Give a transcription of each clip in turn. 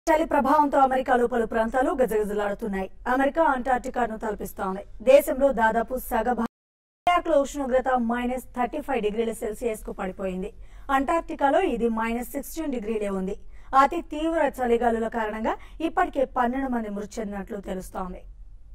చలి ప్రభావంతో అమెరికాలో పలు ప్రాంతాలు గజగజలాడుతున్నాయి అమెరికా అంటార్టికాను తలపిస్తోంది దేశంలో దాదాపు సగభా న్యూయార్క్లో ఉష్ణోగ్రత మైనస్ థర్టీ ఫైవ్ డిగ్రీల సెల్సియస్ కు పడిపోయింది అంటార్క్టికాలో ఇది మైనస్ సిక్స్టీన్ డిగ్రీలే ఉంది అతి తీవ్ర చలిగాలుల కారణంగా ఇప్పటికే పన్నెండు మంది మృతి చెందినట్లు తెలుస్తోంది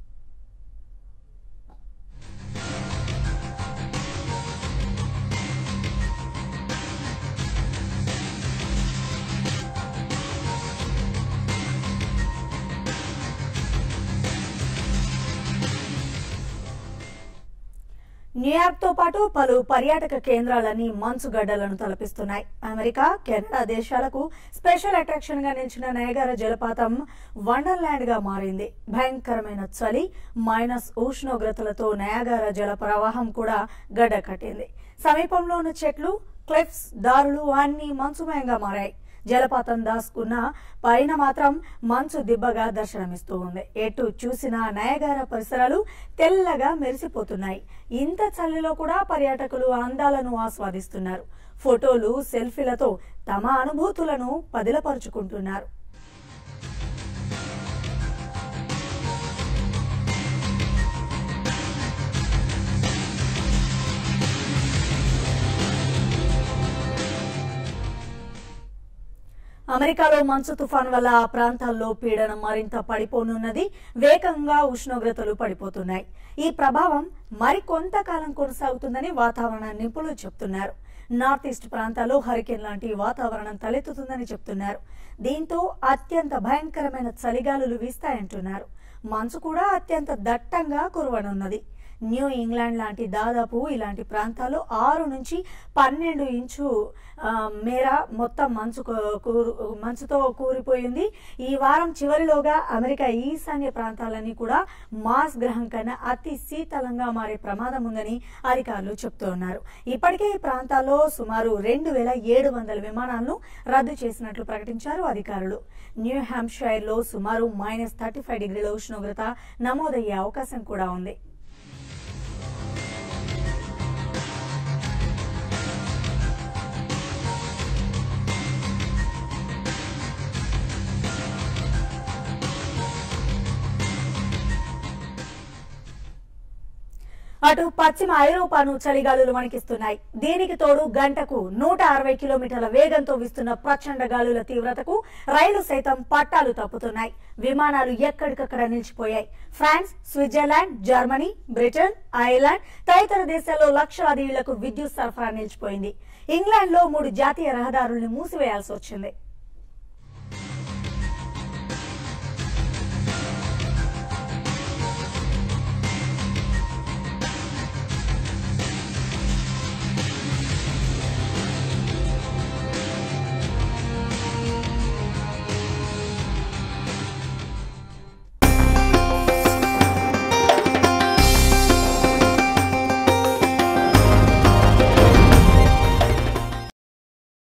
న్యూయార్క్ తో పాటు పలు పర్యాటక కేంద్రాలన్నీ మంచుగడ్డలను తలపిస్తున్నాయి అమెరికా కెనడా దేశాలకు స్పెషల్ అట్రాక్షన్ గా నిలిచిన నయగార జలపాతం వండర్లాండ్ గా మారింది భయంకరమైన చలి మైనస్ ఉష్ణోగ్రతలతో నయాగార జల ప్రవాహం కూడా గడ్డ కట్టింది సమీపంలో ఉన్న చెట్లు క్లిఫ్స్ దారులు అన్ని మంచుమయంగా మారాయి జలపాతం దాసుకున్న పైన మాత్రం మంచు దిబ్బగా దర్శనమిస్తూ ఉంది ఎటు చూసినా నయగార పరిసరాలు తెల్లగా మెరిసిపోతున్నాయి ఇంత చలిలో కూడా పర్యాటకులు అందాలను ఆస్వాదిస్తున్నారు ఫోటోలు సెల్ఫీలతో తమ అనుభూతులను పదిలపరుచుకుంటున్నారు అమెరికాలో మంచు తుఫాన్ వల్ల ఆ ప్రాంతాల్లో పీడనం మరింత పడిపోనున్నది వేగంగా ఉష్ణోగ్రతలు పడిపోతున్నాయి ఈ ప్రభావం మరికొంతకాలం కొనసాగుతుందని వాతావరణ నిపుణులు చెప్తున్నారు నార్త్ ఈస్ట్ ప్రాంతాల్లో హరికేన్ లాంటి వాతావరణం తలెత్తుతుందని చెప్తున్నారు దీంతో అత్యంత భయంకరమైన చలిగాలులు వీస్తాయంటున్నారు మంచు కూడా అత్యంత దట్టంగా కురవనున్నది న్యూ ఇంగ్లాండ్ లాంటి దాదాపు ఇలాంటి ప్రాంతాల్లో ఆరు నుంచి పన్నెండు ఇంచు ఆ, మేర మొత్తం మంచు కూ- కూరు మంచుతో కూరిపోయింది ఈ వారం చివరిలోగా అమెరికా ఈశాన్య ప్రాంతాలన్నీ కూడా మాస్ గ్రహం కన్నా అతి శీతలంగా మారే ప్రమాదం ఉందని అధికారులు చెప్తున్నారు ఇప్పటికే ఈ ప్రాంతాల్లో సుమారు రెండు వేల ఏడు వందల విమానాలను రద్దు చేసినట్లు ప్రకటించారు అధికారులు న్యూ హ్యాంప్షైర్ లో సుమారు మైనస్ థర్టీ ఫైవ్ డిగ్రీల ఉష్ణోగ్రత నమోదయ్యే అవకాశం కూడా ఉంది అటు పశ్చిమ ఐరోపాను చలిగాలులు వణికిస్తున్నాయి దీనికి తోడు గంటకు నూట అరవై కిలోమీటర్ల వేగంతో వీస్తున్న ప్రచండ గాలుల తీవ్రతకు రైలు సైతం పట్టాలు తప్పుతున్నాయి విమానాలు ఎక్కడికక్కడ నిలిచిపోయాయి France Switzerland Germany Britain Ireland తదితర దేశాల్లో లక్షలాది ఇళ్లకు విద్యుత్ సరఫరా నిలిచిపోయింది ఇంగ్లాండ్ లో మూడు జాతీయ రహదారుల్ని మూసివేయాల్సి వచ్చింది